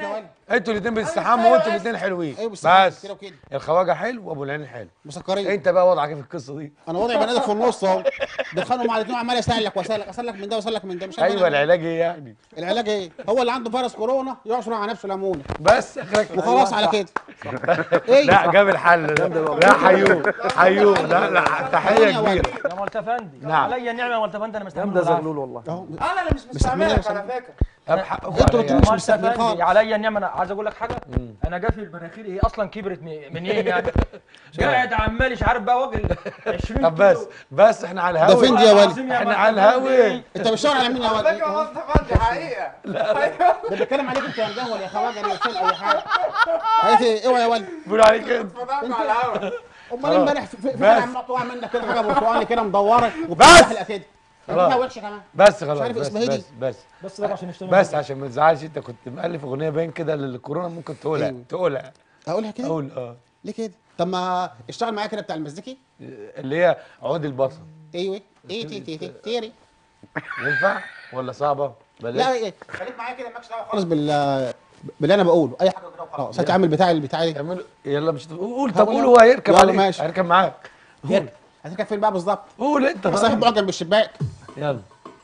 انتوا الاثنين بتستحموا وانتوا الاثنين حلوين ايوه بس بس كده وكده الخواجه حلو وابو العين حلو مسكرين انت بقى وضعك ايه في القصه دي انا وضعي بنادق في النص اهو بيتخانقوا مع الاثنين عمال اسالك واسالك اسالك من ده واسالك من ده مش عارف ايوه أنا- العلاج ايه يعني العلاج ايه؟ هو اللي عنده فيروس كورونا يعصر على نفسه ليمونه بس اخرك وخلاص على كده ايه؟ لا جاب الحل ده لا حيوم حيوم لا لا تحيه كبيره يا مالتفندي نعم. عليا النعمه يا مالتفندي انا مستعمل جامده زغلول والله اهو انا اللي مش مستعملك على فكره طب حقكم انتوا عليا. الاتنين مش مستعملين مالتفندي خالص عليا النعمه انا عايز اقول لك حاجه انا جافي المناخير هي اصلا كبرت من- منين يعني قاعد عمال مش عارف بقى واجل 20 طب بس بس احنا على الهوا ده فين دي يا ولد؟ العظيم يا احنا على مالتفندي. الهوا انت بتشاور على مين يا ولد؟ فكره مصطفى دي حقيقه ده بيتكلم عليك انت يا مجهول يا خواجه انا مش فاهم اي حاجه قالت ايه اوعى يا ولد بيقولوا عليك كده اتفضلت على الهوا امال امبارح في في بس. حاجه مقطوعه منك كده حاجه برتقاني كده مدوره بس. وبتحلقه كده خلاص. ريحه وحشه كمان بس خلاص عارف بس اسمها ايه بس دي؟ بس بس بقى عشان نشتغل بس عشان ما تزعلش انت كنت مؤلف اغنيه باين كده للكورونا ممكن تقولها ايوه. تقولها اقولها كده اقول اه ليه كده طب ما اشتغل معايا كده بتاع المزيكي اللي هي عود البصل ايوه ايه تي تي تي تيري ينفع ولا صعبه لا بلاش ايه خليك معايا كده مالكش دعوه خالص بال باللي انا بقوله اي حاجه كده وخلاص هات يا عم البتاع البتاع دي اعملوا يلا مش قول طب هقول قول أنا. هو هيركب يلا عليك ماشي. هيركب معاك قول هتركب فين بقى بالظبط قول انت صاحب طيب. بقعد جنب الشباك يلا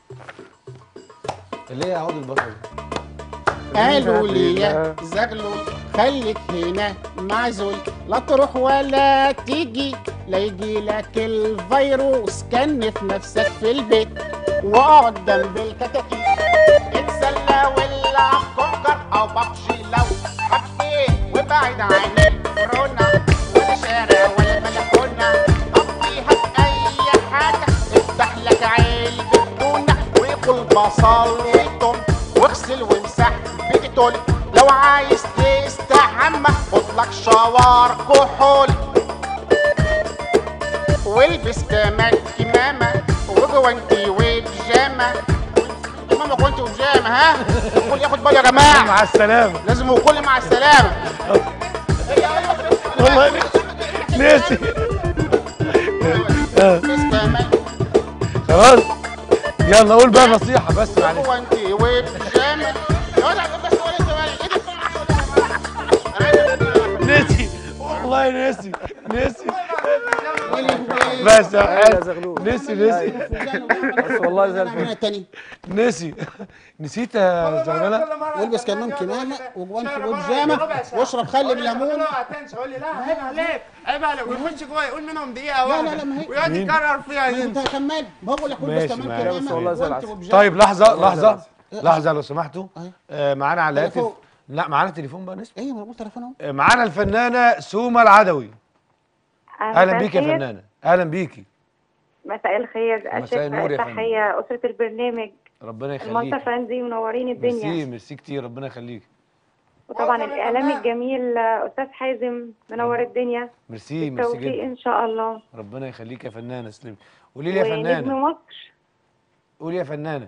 اللي هي عود البصل قالوا لي يا زغلول خليك هنا معزول لا تروح ولا تيجي لا يجي لك الفيروس كنف نفسك في البيت واقعد جنب الكتاكيت اتسلى والعب كونكر او ببجي لو حبيت وابعد عن الكورونا ولا شارع ولا بلكونه قضيها باي حاجه افتح لك علبه تونه وكل بصل وتوم واغسل وامسح بديتول لو عايز تستحمى خد لك شاور كحول والبس كمان كمامة وجوانتي وبيجامة كمامة وجوانتي وبيجامة ها الكل ياخد باله يا جماعة مع السلامه لازم الكل مع السلامة والله ناسي البس كمان خلاص يلا قول بقى نصيحه بس معلش وجوانتي وبيجامة يا ولد بس هو لسه ولد. ناسي والله ناسي ناسي إيه؟ بس يا زغلول نسي نسي بس والله زي الفل. الفل التاني نسي نسيت يا زغلله والبس كمان كمامة وجوانتي وبيجامة واشرب خل بليمون لا قول لي لا عيب عليك عيب عليك ويخش جوه يقول منهم دقيقه لا، واحده لا، ما هي- ويقعد مين؟ يكرر فيها ما انت ينسى كمل ما هو اللي والبس ماشي، كمان ماشي. كمامة والله زي وجوانتي العسل. وبيجامة. طيب لحظه لحظه إيه؟ لحظه لو سمحتوا أهي. آه، معانا على الهاتف تليفون. لا معانا تليفون بقى نسمع ايه ما بقول تليفون اهو آه، معانا الفنانه سوما العدوي اهلا بيكي يا الخير. فنانه اهلا بيكي مساء الخير مساء أشوف النور يا فندم. تحية أسرة البرنامج ربنا المالطة يخليك فندي منورين ميرسي الدنيا ميرسي كتير ربنا يخليك وطبعا الإعلامي الجميل آه، أستاذ حازم منور الدنيا ميرسي ميرسي بالتوفيق جدا إن شاء الله ربنا يخليك يا فنانه اسلمي قولي لي يا ونجم فنانه مصر قولي يا فنانه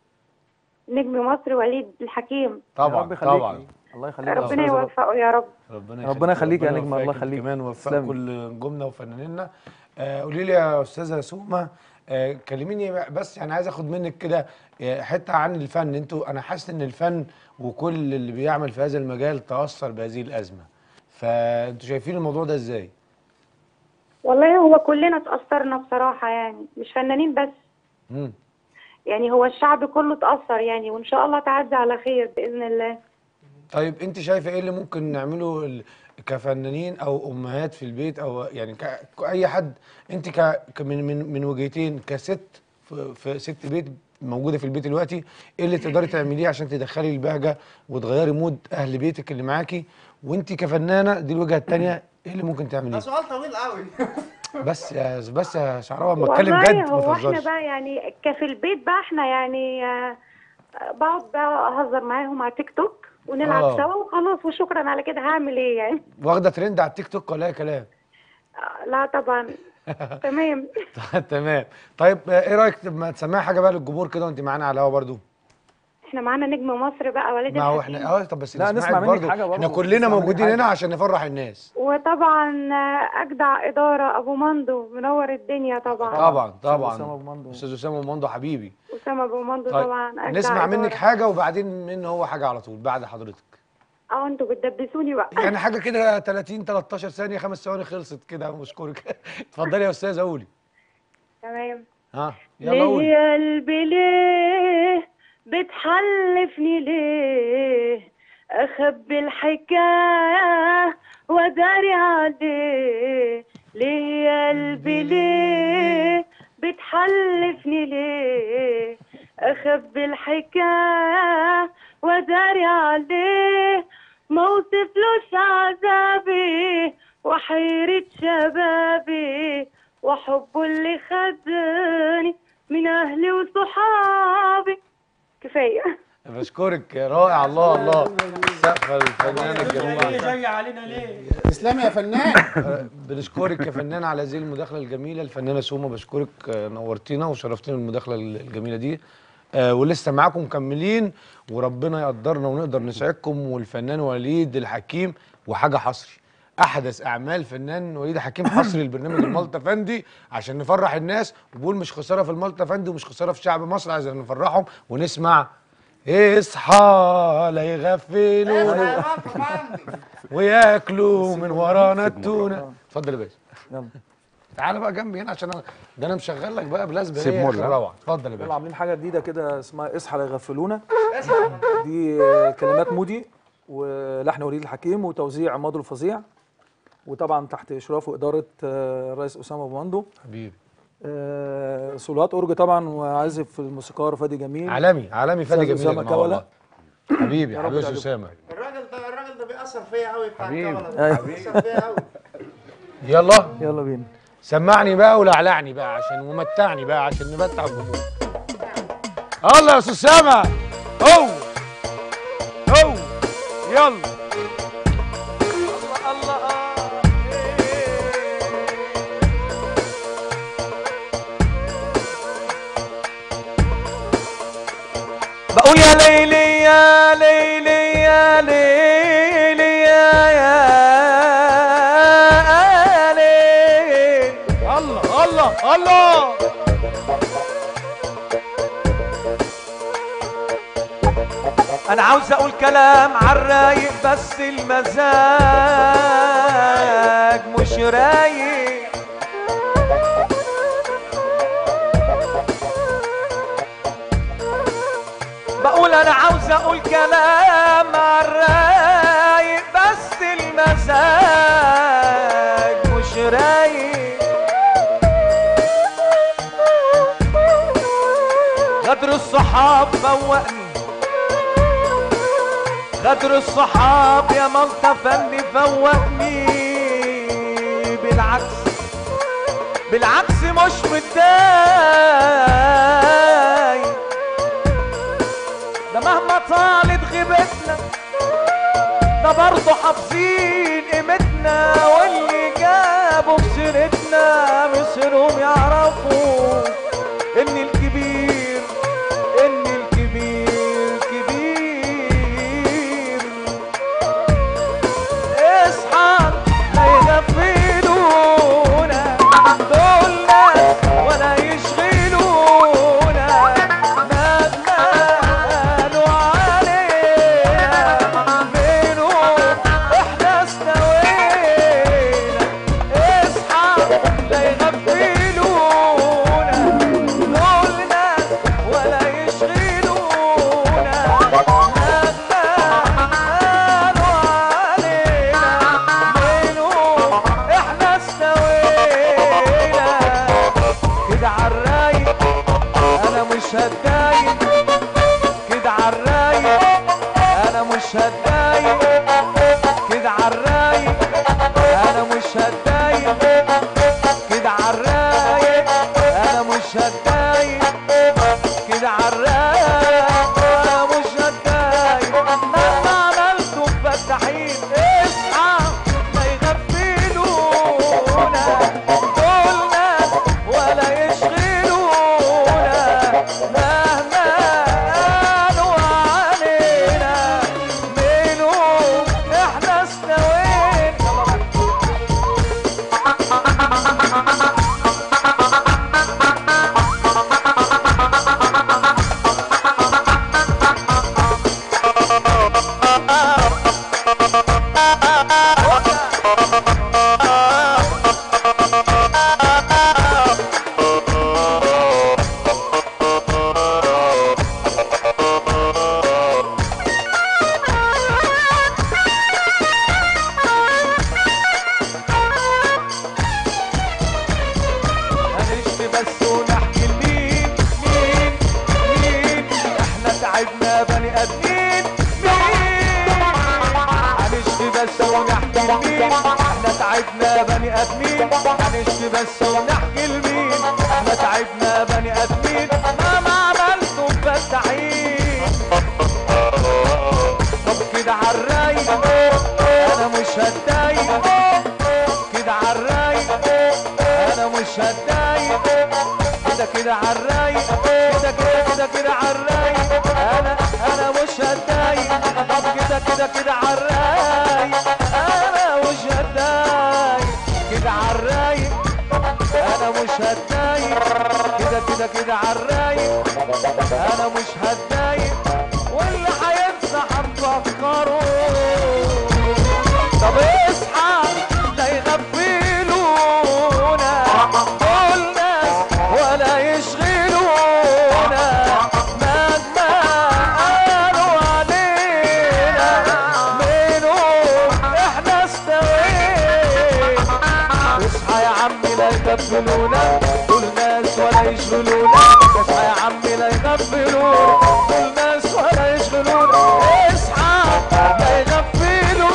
نجم مصر وليد الحكيم يا طبعا رب يخليك. طبعا الله يخليك يا ربنا أستاذ زغلول. يوفقه يا رب ربنا ربنا يخليك يا ربنا نجم، الله يوفقك يخليك. كمان ويوفق تسلمي. كل نجومنا وفنانينا آه، قولي لي يا استاذه سوما آه، كلميني بس يعني عايز اخد منك كده آه، حته عن الفن انتوا انا حاسس ان الفن وكل اللي بيعمل في هذا المجال تاثر بهذه الازمه فانتوا شايفين الموضوع ده ازاي والله هو كلنا اتأثرنا بصراحة يعني مش فنانين بس مم. يعني هو الشعب كله اتأثر يعني وإن شاء الله تعدي على خير بإذن الله طيب انت شايفه ايه اللي ممكن نعمله ال- كفنانين او امهات في البيت او يعني ك- كاي حد انت ك ك- من من من وجهتين كست في, في ست بيت موجوده في البيت دلوقتي ايه اللي تقدري تعمليه عشان تدخلي البهجه وتغيري مود اهل بيتك اللي معاكي وانت كفنانه دي الوجهه الثانيه ايه اللي ممكن ده تعمليه سؤال طويل قوي بس يا بس يا شعراوي اما اتكلم والله جد ما هو احنا تهزرش بقى يعني كفي البيت بقى احنا يعني آه، آه، بقعد بقى اهزر معاهم على تيك توك ونلعب آه. سوا وخلاص وشكرا على كده هعمل ايه يعني واخده ترند على التيك توك ولا اي كلام آه، لا طبعا تمام تمام طيب آه، ايه رايك ما تسمعي حاجه بقى للجمهور كده وانت معانا على الهوا برضو احنا معانا نجم مصر بقى وليد ما هو الحكيم. احنا اه طب بس لا، نسمعك نسمع منك برضو. حاجة برضو. احنا كلنا نسمع منك موجودين حاجة. هنا عشان نفرح الناس وطبعا آه، اجدع اداره ابو مندو منور الدنيا طبعا طبعا أستاذ طبعا أسامة أبو مندو. استاذ اسامه مندو حبيبي اسامه ابو مندو طيب طبعا اجدع نسمع منك إدارة. حاجه وبعدين منه هو حاجه على طول بعد حضرتك اه انتوا بتدبسوني بقى يعني حاجه كده 30 13 ثانيه خمس ثواني خلصت كده بشكرك اتفضلي يا استاذه قولي تمام ها يلا ليه قولي يا قلبي ليه بتحلفني ليه اخبي الحكايه وداري عليه ليه يا قلبي ليه بتحلفني ليه اخبي الحكايه وداري عليه ما اوصفلوش عذابي وحيرة شبابي وحبه اللي خدني من اهلي وصحابي كفايه بشكرك رائع الله الله سقف الفنانه ليه الجميله جاي علينا ليه تسلم يا فنان بنشكرك يا فنان على هذه المداخله الجميله الفنانه سوما بشكرك آه، نورتينا وشرفتينا بالمداخله الجميله دي آه، ولسه معاكم مكملين وربنا يقدرنا ونقدر نسعدكم والفنان وليد الحكيم وحاجه حصري احدث اعمال فنان وليد حكيم حصري البرنامج المالتا فندي عشان نفرح الناس وبقول مش خساره في المالتا فندي ومش خساره في شعب مصر عايزين نفرحهم ونسمع اصحى لا يغفلونا وياكلوا من ورانا التونه اتفضل يا باشا يلا تعالى بقى جنبي هنا عشان أنا ده انا مشغل لك بقى بلازمه سيب ايه مول، آخر ها؟ روعه اتفضل يا يلا باشا عاملين حاجه جديده كده اسمها اصحى لا يغفلونا دي آه، كلمات مودي ولحن وليد الحكيم وتوزيع ماضو الفظيع وطبعا تحت اشراف واداره آه، الرئيس اسامه ابو مندو حبيبي آه، صولات اورج طبعا وعازف الموسيقار فادي جميل عالمي عالمي فادي أستاذ جميل أسامة يا جماعه والله كولا. حبيبي يا رب حبيبي يا تعجبكم. اسامه الراجل ده الراجل ده بيأثر فيا قوي بتاع حبيبي. الكاميرا ده أيوة. بيأثر فيا قوي يلا يلا بينا سمعني بقى ولعلعني بقى عشان ومتعني بقى عشان نمتع الجمهور الله يا استاذ سامع هو هو يلا بقول يا ليلي يا ليلي يا ليلي يا يا ليلي الله الله الله انا عاوز اقول كلام عالرايق بس المزاج مش رايق بقول انا عاوز اقول كلام عالرايق بس المزاج مش رايق غدر الصحاب فوقني غدر الصحاب يا ملطة فني فوقني بالعكس بالعكس مش متضايق ده مهما طالت غيبتنا ده برضه حافظين قيمتنا واللي جابوا بسيرتنا مصيرهم يعرفوا ان الكبير ان الكبير كبير اصحى لا يغفلونا دول ناس ولا يشغلونا مهما قالوا علينا منهم احنا استوينا اصحى لا يغفلونا بني ادمين مين هنشكي بس ونحكي لمين احنا تعبنا بني ادمين هنشكي بس ونحكي لمين احنا تعبنا بني ادمين مهما عملتوا مفتحين طب كده عالرايق انا مش هتضايق كده عالرايق انا مش هتضايق كده كده عالرايق كده كده كده كده عالرايق انا انا مش هتضايق طب كده كده كده عالرايق انا مش هتضايق كده عالرايق انا مش هتضايق كده كده كده عالرايق انا مش هتضايق واللي هينسى هنفكره طب اصحى لا يغفلونا دول ناس ولا يشغلونا مهما قالوا علينا منهم احنا استوينا اصحى يا عمي لا يغفلونا دول ناس ولا يشغلونا اصحى يا عمي لا يغفلونا دول ناس ولا يشغلونا اصحى لا يغفلونا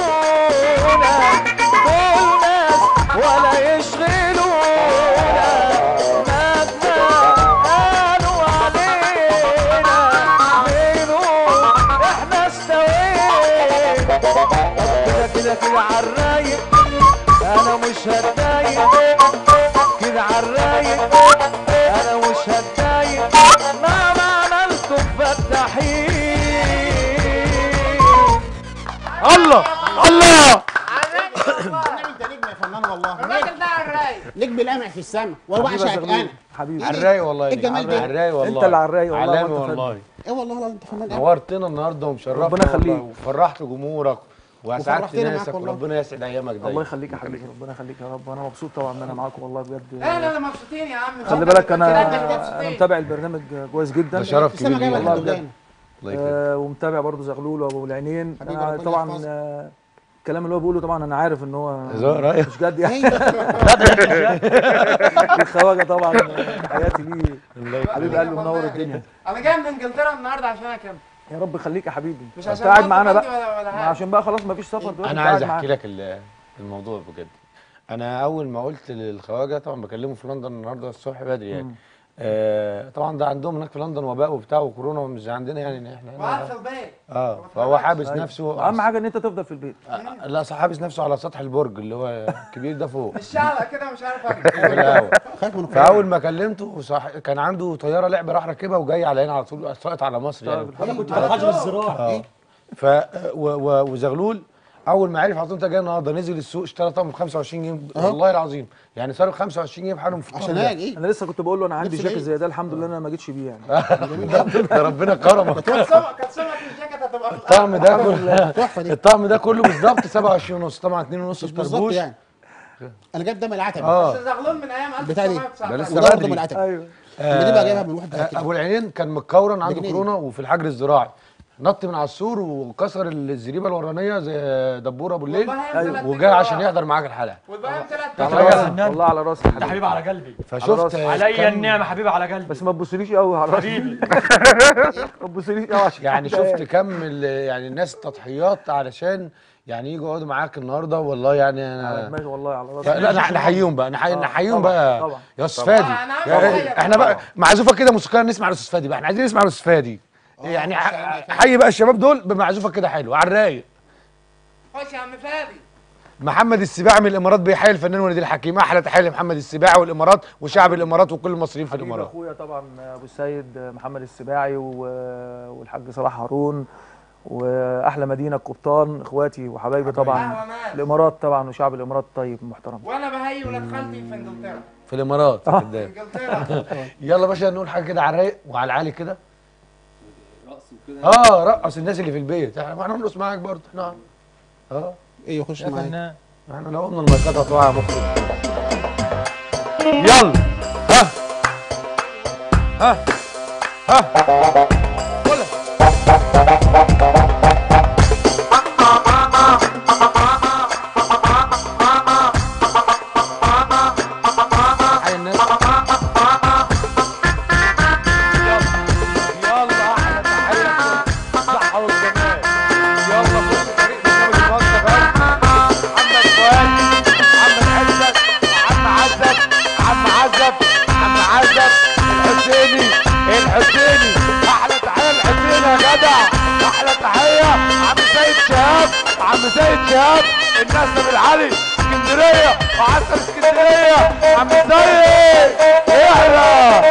دول ناس ولا يشغلونا مهما قالوا علينا منهم احنا استوينا كده كده كده عالرايق انا مش هتضايق كده عالرايق انا مش هتضايق مهما عملتوا مفتحين الله الله النبي انت نجم يا فنان والله الراجل ده على الرايق نجم لامع في السماء والله حبيبي يا بعشقك زغلول. انا حبيبي على الرايق والله إيه الجمال ده؟ على الرايق والله انت اللي على الرايق والله علامي وانت فاهم. والله ايه والله والله انت فنان قوي نورتنا النهارده ومشرفنا ربنا يخليك. والله، وفرحت جمهورك واسعدت وفرحتنا معاك ناسك والله. وربنا يسعد ايامك الله دايما يخليك يا حبيبي ربنا يخليك يا رب انا مبسوط طبعا ان انا معاكم والله بجد احنا اللي مبسوطين يا عم خلي بالك انا كده انا مبسوطين. متابع البرنامج كويس جدا ده شرف السما كبير جايه لينا لحد والله قدام الله يكرمك آه ومتابع برضو زغلول وابو العينين حبيبي انا ربنا طبعا يحفظك. آه الكلام اللي هو بيقوله طبعا انا عارف ان هو هزار، أيوة. مش جد يعني ايوه الخواجه طبعا حياتي ليه الله حبيب قلبي منور الدنيا انا جاي من انجلترا النهارده عشان اكمل يا رب خليك يا حبيبي مش انت عشان قاعد خاطر معانا عندي بقى ولا ولا ما حاجه عشان بقى خلاص مفيش سفر دلوقتي انا انت عايز قاعد احكي معانا. لك ال- الموضوع بجد انا اول ما قلت للخواجه طبعا بكلمه في لندن النهارده الصبح بدري يعني آه طبعا ده عندهم هناك في لندن وباء وبتاع وكورونا ومش زي عندنا يعني إن احنا وقعد هنا في البيت اه فهو حابس أيوة. نفسه اهم حاجه ان انت تفضل في البيت آه، لا صح حابس نفسه على سطح البرج اللي هو الكبير ده فوق الشعلة كده مش عارف في اجري الهوا خايف من الكورونا. فاول ما كلمته صح كان عنده طياره لعب راح راكبها وجاي على هنا على طول ساقط على مصر يعني انا كنت بالحجر الزراعي اه ف و- و- وزغلول اول ما عرف على طول انت جاي النهارده نزل السوق اشترى طقم ب 25 جنيه والله العظيم يعني صرف 25 جنيه بحالهم في الطقم عشان ده. اجي انا لسه كنت بقول له انا عندي لبس جاكيت العيد. زي ده الحمد لله انا ما جيتش بيه يعني ده ربنا كرمك كانت سمك كانت سمك الجاكيت هتبقى في الطقم ده كله تحفه دي الطقم ده كله بالظبط 27 ونص طبعا 2 ونص مش في بالظبط طربوش يعني انا جايب دم العتبه اه بس زغلول من ايام بتاع دي. ده 1919 لسه وده برضه بدري. من العتبه ايوه اللي دي بقى جايبها من واحد آه، كده ابو العينين كان متكورن عنده بجنيه. كورونا وفي الحجر الزراعي نط من على السور وكسر الزريبه الورانيه زي دبور ابو الليل والبهايم طلعت وجاي تجري عشان وراه. يحضر معاك الحلقه والبهايم طلعت ده تجري حاجة وراه. فنان. والله على راسي يا ده حبيبي على قلبي فشفت عليا كم- النعمه حبيبي على قلبي بس ما تبصليش قوي على راسي حبيبي ما تبصليش قوي عشان يعني شفت كم ال- يعني الناس تضحيات علشان يعني يجوا يقعدوا معاك النهارده والله يعني على انا دماغي والله على راسي لا لا نحييهم بقى نحيي- آه، نحييهم طبعاً، بقى طبعاً. يا استاذ فادي آه، أنا عاوز يا- أحييك احنا بقى طبعاً. معزوفه كده موسيقيه نسمع الاستاذ فادي بقى احنا عايزين نسمع الاستاذ فادي يعني ح- حي بقى الشباب دول بمعزوفه كده حلوه على الرايق خش يا عم فادي محمد السباعي من الامارات بيحيي الفنان وليد الحكيم احلى تحيه لمحمد السباعي والامارات وشعب الامارات وكل المصريين في حبيبي الامارات اخويا طبعا ابو السيد محمد السباعي و- والحاج صلاح هارون واحلى مدينه القبطان اخواتي وحبايبي طبعا أهلا ناس. الامارات طبعا وشعب الامارات طيب محترم وانا بهيئ ولاد خالتي في انجلترا في الامارات آه. كداب. انجلترا يلا باشا نقول حاجه كده على الرايق وعلى العالي كده اه رقص الناس اللي في البيت احنا ما احنا نرقص معاك برضه احنا اه ايه يخش يا معايا فنان احنا لو قلنا المايكات هتقع يا مخرج يلا ها ها ها قولها حي الناس يلا يلا احلى تحيه صح جدع احلى تحيه عم سيد شهاب عم سيد شهاب الناس من العلي اسكندريه وعسل اسكندريه عم سيد احلى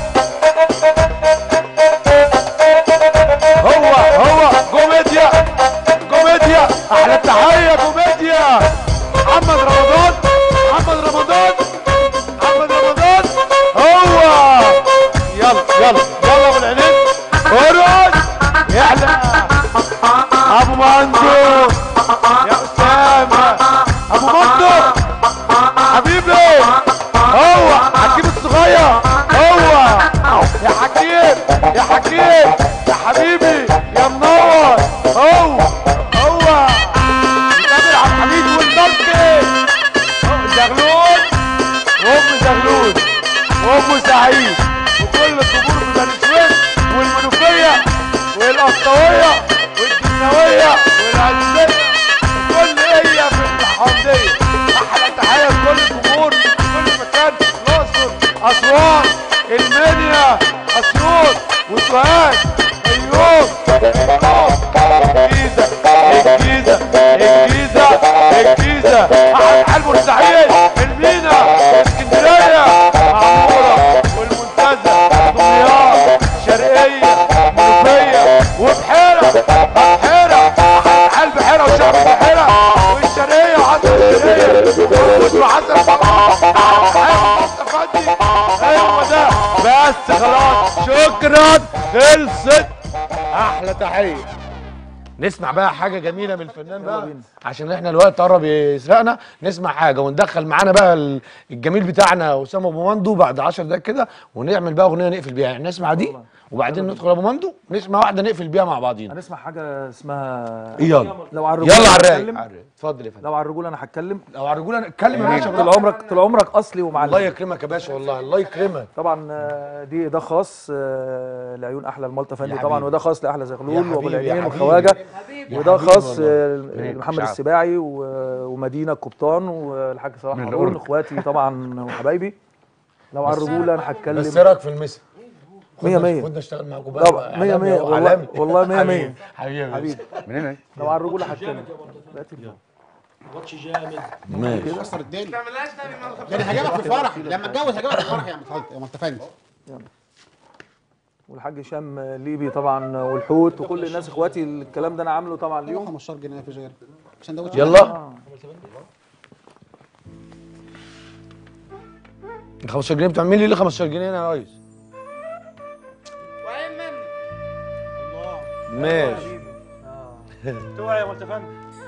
هو هو كوميديا كوميديا احلى تحيه كوميديا محمد رمضان محمد رمضان محمد رمضان هو يلا يلا يلا ابو العينين ارقص يعلى ابو مندو يا اسامه ابو مندو حبيبي هو حكيم الصغير هو يا حكيم يا حكيم يا حبيبي يا منور هو هو تامر عبد الحميد والمركز زغلول وام زغلول وام سعيد وكل الجمهور في بني سويف والمنوفيه والقسطويه والدنيويه والعزيه وكل هي في الحمديه احلى تحيه لكل الجمهور في كل مكان الاقصر اسوان المنيا اسيوط وسوهاج ايوب الجيزه الجيزه الجيزه الجيزه احد حال بورسعيد المينا اسكندريه معموره والمنتزه دمياط شرقيه منوفيه وبحيره بحيره احد حال بحيره وشعب بحيره والشرقيه وعسل الشرقيه وعسل مصطفى ايوه ده بس خلاص شكرا خلصت احلى تحيه نسمع بقى حاجه جميله من الفنان بقى عشان احنا الوقت قرب يسرقنا نسمع حاجه وندخل معانا بقى ال- الجميل بتاعنا اسامه ابو مندو بعد 10 دقايق كده ونعمل بقى اغنيه نقفل بيها يعني نسمع دي وبعدين ندخل ابو مندو نسمع واحده نقفل بيها مع بعضينا هنسمع حاجه اسمها يلا لو على الرجوله يلا على الرايق هنتكلم. على الرايق. اتفضل يا فندم لو على الرجوله انا هتكلم لو على الرجوله نتكلم يا باشا طول براحتك. عمرك طول عمرك اصلي ومعلم الله يكرمك يا باشا والله الله يكرمك طبعا آه، دي ده خاص آه، لعيون احلى المالطا فندي يا طبعا حبيبي. وده خاص لاحلى يا زغلول وابو حبيبي، يا العينين حبيبي. وخواجه يا وده حبيبي خاص والله. آه، هيك لمحمد شعب. السباعي و- ومدينه القبطان والحاج صلاح من هارون الأردن. اخواتي طبعا وحبايبي لو على الرجوله انا هتكلم بس ايه رايك في المسا مية مية. خدنا اشتغل معاكم بقى لا مية مية والله والله مية مية حبيبي حبيبي منين لو على الرجوله هتكلم بقيت ماتش جامد ماشي كسر الدنيا ده انا هجيبك في الفرح لما اتجوز هجيبك في الفرح يا متفضل يا متفندي والحاج هشام ليبي طبعا والحوت وكل الناس اخواتي الكلام ده انا عامله طبعا اليوم اليوم 15 جنيه في غير سندوتش يلا 15 جنيه بتوع مين ليه 15 جنيه هنا يا ريس ماشي توعي يا ملتفند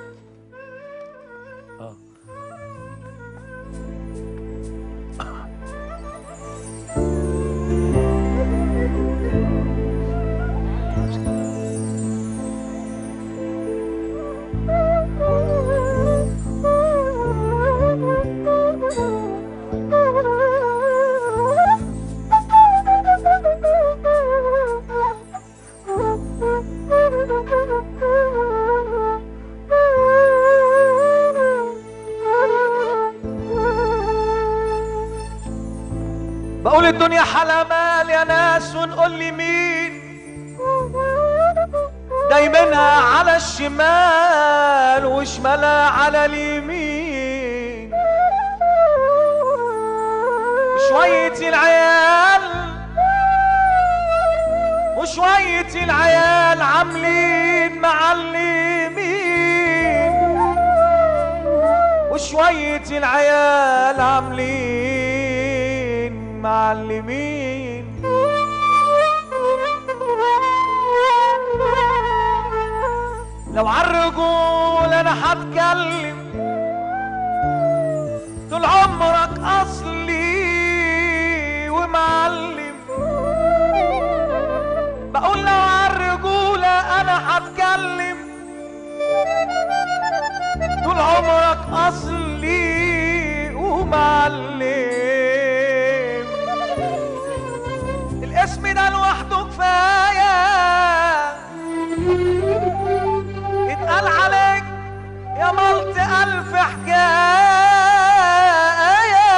بقول الدنيا حلمال يا ناس ونقول لي مين دايمنها على الشمال وشمالها على اليمين وشوية العيال وشوية العيال عاملين معلمين وشوية العيال عاملين معلمين لو عالرجول انا هتكلم طول عمرك اصلي ومعلم بقول لو عالرجولة انا هتكلم طول عمرك اصلي ومعلم الاسم ده لوحده كفايه اتقال عليك يا ملط الف حكايه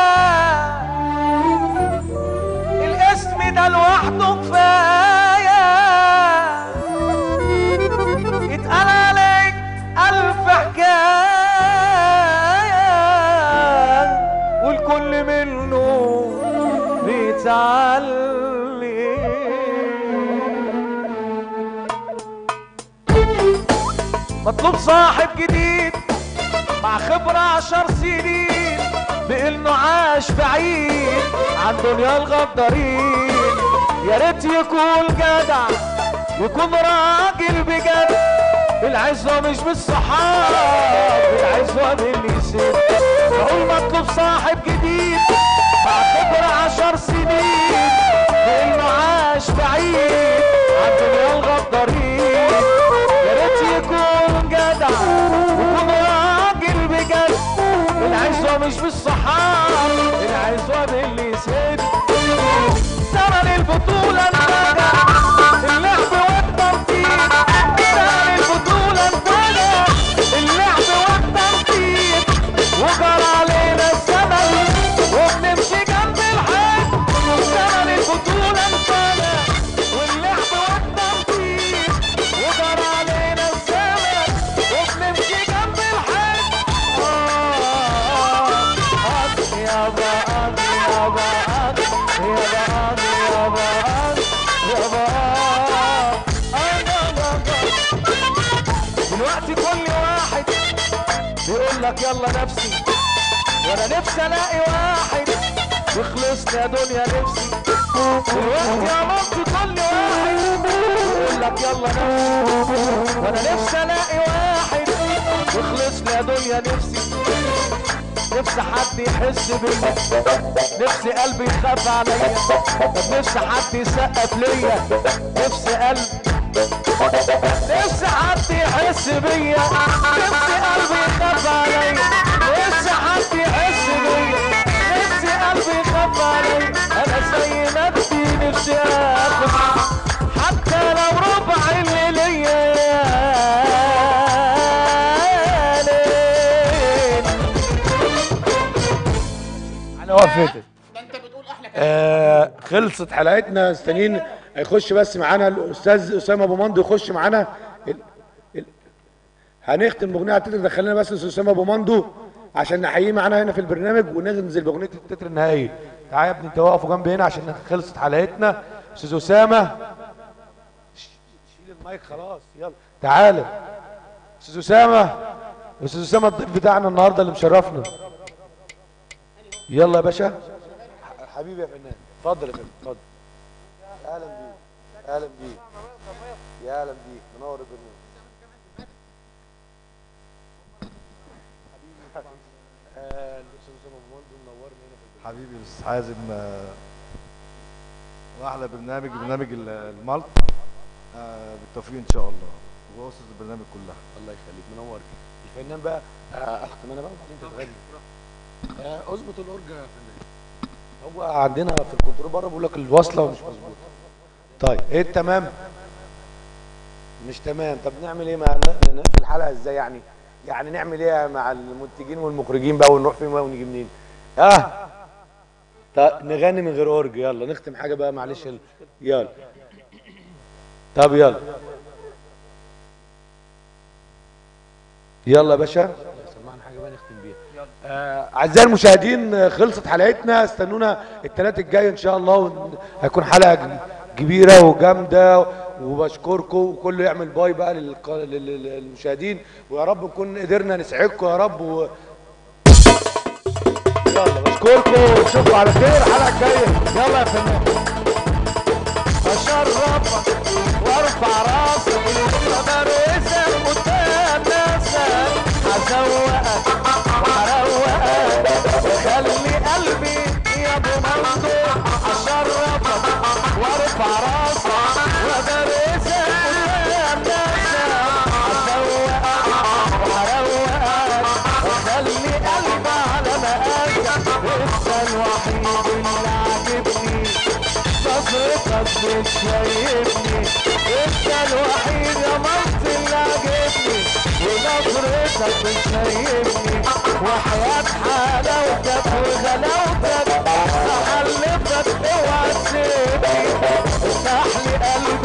الاسم ده لوحده كفايه مطلوب صاحب جديد مع خبرة عشر سنين بإنه عاش بعيد عن دنيا الغدارين يا ريت يكون جدع يكون راجل بجد العزوة مش بالصحاب العزوة باللسان بقول مطلوب صاحب جديد مع خبرة عشر سنين بإنه عاش بعيد عن دنيا الغدارين يا ريت يكون جدع يكون راجل بجد العزوة مش بالصحاب العزوة باللسان زمن البطولة انتهى اللعب والتنطيط زمن البطولة انتهى اللعب والتنطيط وجرى علينا الزمن وبنمشي جنب الحيط زمن البطولة انتهى واللعب والتنطيط وجرى علينا الزمن وبنمشي جنب الحيط آه آه يابا آه يابا آه يابا يابا يابا دلوقتي كل واحد بيقول لك يلا نفسي وانا نفسي الاقي واحد يخلصني يا دنيا نفسي دلوقتي يا مامتي كل واحد بيقول لك يلا نفسي وانا نفسي الاقي واحد يخلصني يا دنيا نفسي نفسي حد يحس بيا نفسي قلبي يخاف عليا طب نفسي حد يسقف ليا نفسي قلبي نفسي حد يحس بيا نفسي قلبي يخاف عليا نفسي حد يحس بيا نفسي قلبي يخاف عليا انا زي نفسي نفسي اخد حتى لو ربع اللي ليا يا ليل انا وقفت ده انت بتقول احلى كلام آه خلصت حلقتنا مستنيين هيخش بس معانا الاستاذ اسامه ابو مندو يخش معانا ال... ال... هنختم باغنيه على التتر دخلنا بس الاستاذ اسامه ابو مندو عشان نحييه معانا هنا في البرنامج وننزل باغنيه التتر النهائي تعالى يا ابني انت واقفوا جنبي هنا عشان خلصت حلقتنا استاذ اسامه شيل المايك خلاص يلا تعالى استاذ اسامه استاذ اسامه الضيف بتاعنا النهارده اللي مشرفنا يلا يا باشا حبيبي يا فنان اتفضل يا فندم اتفضل اهلا بيك اهلا بيك يا اهلا بيك منور البرنامج حبيبي آه، الاستاذ اسامه أبو مندو منورني هنا في البرنامج حبيبي استاذ حازم آه، واحلى برنامج برنامج ال- المالت آه، بالتوفيق ان شاء الله واسس البرنامج كلها الله يخليك منور الفنان بقى آه، اختم انا بقى وبعدين تتغني آه، اظبط الاورج يا فنان هو عندنا في الكنترول بره بيقول لك الوصله مش مظبوطه طيب ايه تمام مش تمام طب نعمل ايه مع ن- نقفل الحلقه ازاي يعني يعني نعمل ايه مع المنتجين والمخرجين بقى ونروح فين بقى ونيجي منين اه طب نغني من غير اورج يلا نختم حاجه بقى معلش ال- يلا طب يلا يلا يا باشا سمعنا حاجه بقى نختم بيها آه، اعزائي المشاهدين آه، خلصت حلقتنا استنونا الثلاث الجاي ان شاء الله ون- هيكون حلقه ج- كبيره وجامده وبشكركم وكله يعمل باي بقى للق- لل- لل- للمشاهدين ويا رب نكون قدرنا نسعدكم يا رب و... يلا بشكركم ونشوفكم على خير الحلقه الجايه يلا يا فنان اشرفك وارفع راسك وبرزك قدام ناسك هزوقك وهروقك خلي قلبي يا ابو ممدوح اشرفك وارفع راسك وبرزك قدام ناسك هزوقك وهروقك وخلي قلبي على مقاسك انت الوحيد اللي عاجبني نظرتك بتشيبني انت الوحيد يا مصر اللي عاجبني ونظرتك بتشيبني وحياة حلاوتك وغلاوتك احلفك اوعى تسيبني افتح لي قلبي